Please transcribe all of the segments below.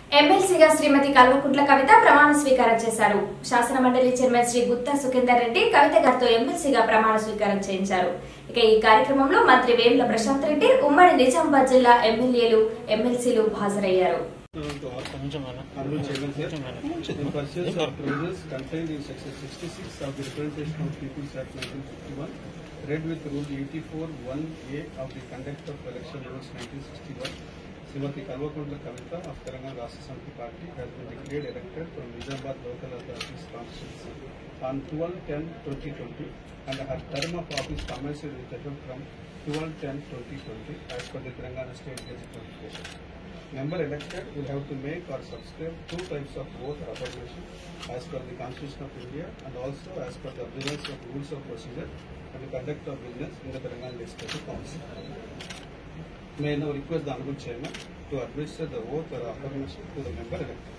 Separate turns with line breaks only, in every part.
ఎమ్మెల్సీగా శ్రీమతి కల్వకుంట్ల కవిత ప్రమాణ స్వీకారం చేశారు శాసన మండలి చైర్మన్ శ్రీ గుత్తా సుఖేందర్ రెడ్డి కవిత గారితో ఎమ్మెల్సీగా ప్రమాణ స్వీకారం చేయించారు ఇక ఈ కార్యక్రమంలో మంత్రి వేముల ప్రశాంత్ రెడ్డి ఉమ్మడి నిజామాబాద్ జిల్లా ఎమ్మెల్యేలు ఎమ్మెల్సీలు హాజరయ్యారు
కొంచెం అలా
Honorable Chairman, sir,
కొంచెం అలా
in pursuance of provisions contained in section 66 of the Representation of People's Act 1951, read with rule 84 1A of the Conduct of Election Rules 1961, Srimati Kalvakuntla Kavita of Telangana Rashtra Samiti Party has been declared elected from Nizamabad Local Authorities Constituency on 12-10-2020 and her term of office commenced with effect from 12-10-2020 as per the Telangana State Gazette notification. Member elected will have to make or subscribe two types of oath or affirmation as per the Constitution of India and also as per the observance of rules of procedure and the conduct of business in the Telangana Legislative Council. May I now request the Honorable Chairman to administer the oath or affirmation to the member elected.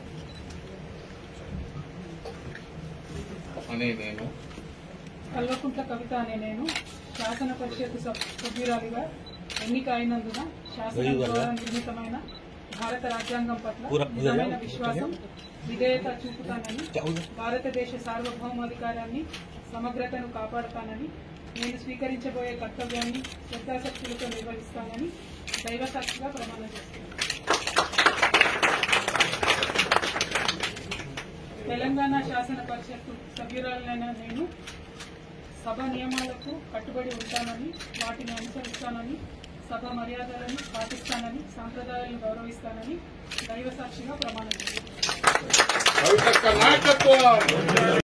అనే నేను
కల్వకుంట్ల కవిత అనే నేను శాసన పరిషత్ సభ్- సభ్యురాలిగా ఎన్నిక అయినందున శాసనం ద్వారా నిర్మితమైన భారత రాజ్యాంగం పట్ల నిజమైన విశ్వాసం విధేయత చూపుతానని భారతదేశ సార్వభౌమాధికారాన్ని సమగ్రతను కాపాడుతానని నేను స్వీకరించబోయే కర్తవ్యాన్ని శ్రద్ధాశక్తులతో నిర్వహిస్తానని దైవసాక్షిగా ప్రమాణం చేస్తున్నాను తెలంగాణ శాసన పరిషత్తు సభ్యురాలైన నేను సభ నియమాలకు కట్టుబడి ఉంటానని వాటిని అనుసరిస్తానని సభ మర్యాదలను పాటిస్తానని సాంప్రదాయాలను గౌరవిస్తానని దైవ సాక్షిగా ప్రమాణం చేస్తాను
కవిత నాయకత్వం